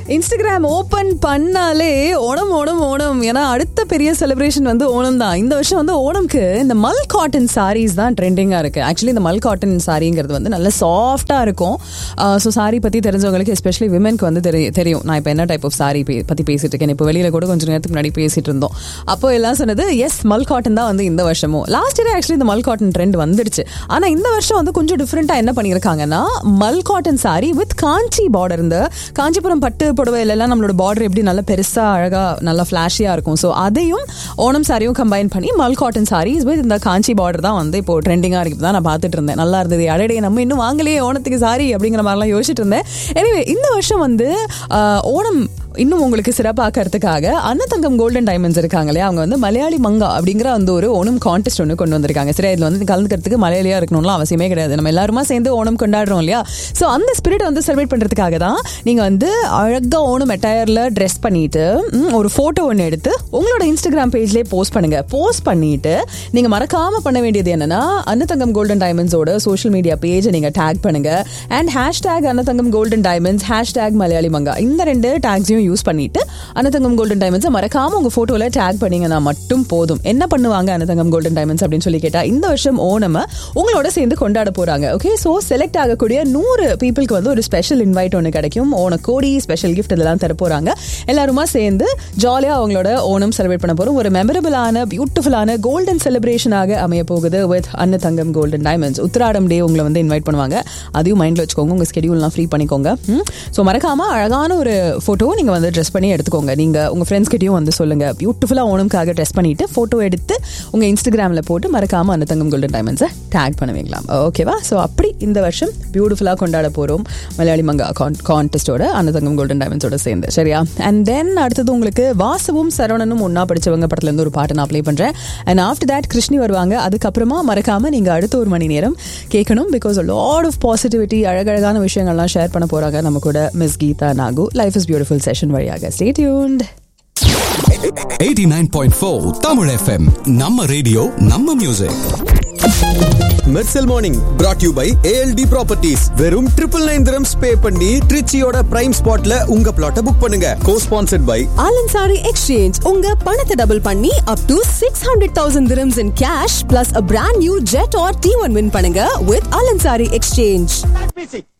Instagram open பண்ணாலே ஓணம் ஓணம் ஓணம் ஏன்னா அடுத்த பெரிய செலிப்ரேஷன் வந்து ஓணம் தான் இந்த வருஷம் வந்து ஓணம்க்கு இந்த மல் காட்டன் சாரீஸ் தான் ட்ரெண்டிங்காக இருக்கு ஆக்சுவலி இந்த மல் காட்டன் சாரிங்கிறது வந்து நல்ல சாஃப்டாக இருக்கும் ஸோ சாரி பற்றி தெரிஞ்சவங்களுக்கு எஸ்பெஷலி விமென்க்கு வந்து தெரி- தெரியும் நான் இப்போ என்ன டைப் ஆஃப் சாரி பற்றி பேசிட்டு இருக்கேன் இப்போ வெளியில் கூட கொஞ்சம் நேரத்துக்கு முன்னாடி பேசிட்டு இருந்தோம் அப்போ எல்லாம் சொன்னது எஸ் மல் காட்டன் தான் வந்து இந்த வருஷமும் லாஸ்ட் இயர் ஆக்சுவலி இந்த மல் காட்டன் ட்ரெண்ட் வந்துடுச்சு ஆனால் இந்த வருஷம் வந்து கொஞ்சம் டிஃப்ரெண்ட்டாக என்ன பண்ணியிருக்காங்கன்னா mul cotton sari with Kanchi border இந்த காஞ்சிபுரம் பட்டு புடவையிலலாம் நம்மளோட பார்டர் எப்படி நல்லா பெருசா அழகா நல்லா ஃபிளாஷியா இருக்கும் ஸோ அதையும் ஓணம் சாரியும் கம்பைன் பண்ணி மல் காட்டன் சாரீஸ் வித் இந்த காஞ்சி பார்டர் தான் வந்து இப்போ ட்ரெண்டிங்காக இருக்கு தான் நான் பார்த்துட்டு இருந்தேன் நல்லா இருந்தது அடடே நம்ம இன்னும் வாங்கலையே ஓணத்துக்கு சாரி அப்படிங்கிற மாதிரிலாம் யோசிச்சுட்டு இருந்தேன் எனிவே இந்த வருஷம் வந்து ஆஹ், ஓணம் இன்னும் உங்களுக்கு சிறப்பாக்கிறதுக்காக அன்னதங்கம் கோல்டன் டைமண்ட்ஸ் இருக்காங்க இல்லையா அவங்க வந்து மலையாளி மங்கா அப்படிங்கிற அந்த ஒரு ஓணம் கான்டெஸ்ட் ஒன்று கொண்டு வந்திருக்காங்க சரி இதுல வந்து கலந்துக்கிறதுக்கு மலையாளியா இருக்கணும்லாம் அவசியமே கிடையாது நம்ம எல்லாருமா சேர்ந்து ஓணம் கொண்டாடுறோம் இல்லையா ஸோ அந்த ஸ்பிரிட் வந்து செலிப்ரேட் பண்றதுக்காக தான் நீங்க வந்து அழகா ஓணம் அட்டையர்ல ட்ரெஸ் பண்ணிட்டு ம், ஒரு போட்டோ ஒன்று எடுத்து உங்களோட இன்ஸ்டாகிராம் பேஜ்லேயே போஸ்ட் பண்ணுங்க போஸ்ட் பண்ணிட்டு நீங்க மறக்காம பண்ண வேண்டியது என்னன்னா அன்னதங்கம் கோல்டன் டைமண்ட்ஸோட சோஷியல் மீடியா பேஜை நீங்க டேக் பண்ணுங்க and hashtag Annathangam golden diamonds hashtag Malayali மங்கா இந்த ரெண்டு டேக்ஸையும் யூஸ் பண்ணிட்டு அன்னதங்கம் கோல்டன் டைமண்ட்ஸை மறக்காம உங்க போட்டோல டேக் பண்ணீங்கன்னா மட்டும் போதும் என்ன பண்ணுவாங்க அன்னதங்கம் கோல்டன் டைமண்ட்ஸ் அப்படின்னு சொல்லி கேட்டா இந்த வருஷம் ஓணம உங்களோட சேர்ந்து கொண்டாட போறாங்க ஓகே சோ செலக்ட் ஆகக்கூடிய நூறு பீப்புளுக்கு வந்து ஒரு ஸ்பெஷல் இன்வைட் ஒன்று கிடைக்கும் ஓண கோடி ஸ்பெஷல் கிஃப்ட் இதெல்லாம் தர போறாங்க எல்லாருமா சேர்ந்து ஜாலியா அவங்களோட ஓணம் செலிப்ரேட் பண்ண போறோம் ஒரு மெமரபிளான பியூட்டிஃபுல்லான கோல்டன் செலிப்ரேஷனாக அமைய போகுது வித் அன்னதங்கம் கோல்டன் டைமண்ட்ஸ் உத்திராடம் டே உங்களை வந்து இன்வைட் பண்ணுவாங்க அதையும் மைண்ட்ல வச்சுக்கோங்க உங்க ஸ்கெடியூல்லாம் ஃப்ரீ பண்ணிக்கோங்க ஸோ மறக்காம அழகான ஒரு போட்டோ நீங்க வந்து ட்ரெஸ் பண்ணி எடுத்துக்கோங்க நீங்க உங்க ஃப்ரெண்ட்ஸ் கிட்டயும் வந்து சொல்லுங்க பியூட்டிஃபுல்லா ஓணம்காக ட்ரெஸ் பண்ணிட்டு போட்டோ எடுத்து உங்க இன்ஸ்டாகிராம்ல போட்டு மறக்காம அன்னதங்கம் கோல்டன் டைமண்ட்ஸை டேக் பண்ண வைக்கலாம் ஓகேவா ஸோ அப்படி இந்த வருஷம் பியூட்டிஃபுல்லா கொண்டாட போறோம் மலையாளி மங்கா கான்டெஸ்டோட அன்னதங்கம் கோல்டன் டைமண்ட்ஸோட சேர்ந்து சரியா அண்ட் தென் அடுத்தது உங்களுக்கு வாசுவும் சரவணனும் ஒன்னா படிச்சவங்க படத்துல இருந்து ஒரு பாட்டு நான் ப்ளே பண்றேன் அண்ட் ஆஃப்டர் தட் கிருஷ்ணி வருவாங்க அதுக்கப்புறமா மறக்காம நீங்க அடுத்த ஒரு மணி நேரம் கேட்கணும் பிகாஸ் லாட் ஆஃப் பாசிட்டிவிட்டி அழகழகான விஷயங்கள்லாம் ஷேர் பண்ண போறாங்க நம்ம கூட miss Geetha Nagu life is beautiful session வழியாக ஸ்டே டியூன்ட் 89.4 தமிழ் எஃப்எம் நம்ம ரேடியோ நம்ம music Mersal morning brought you by ALT properties வெறும் ட்ரிபிள் நைன் திரம்ஸ் பே பண்ணி ட்ரிச்சியோட பிரைம் ஸ்பாட்ல உங்க பிளாட்டை புக் பண்ணுங்க co sponsored by Al Ansari exchange உங்க பணத்தை டபுள் பண்ணி up to six hundred thousand dirhams in cash plus a brand new Jetour T one win பண்ணுங்க வித் ஆலன்சாரி எக்ஸ்சேஞ்ச்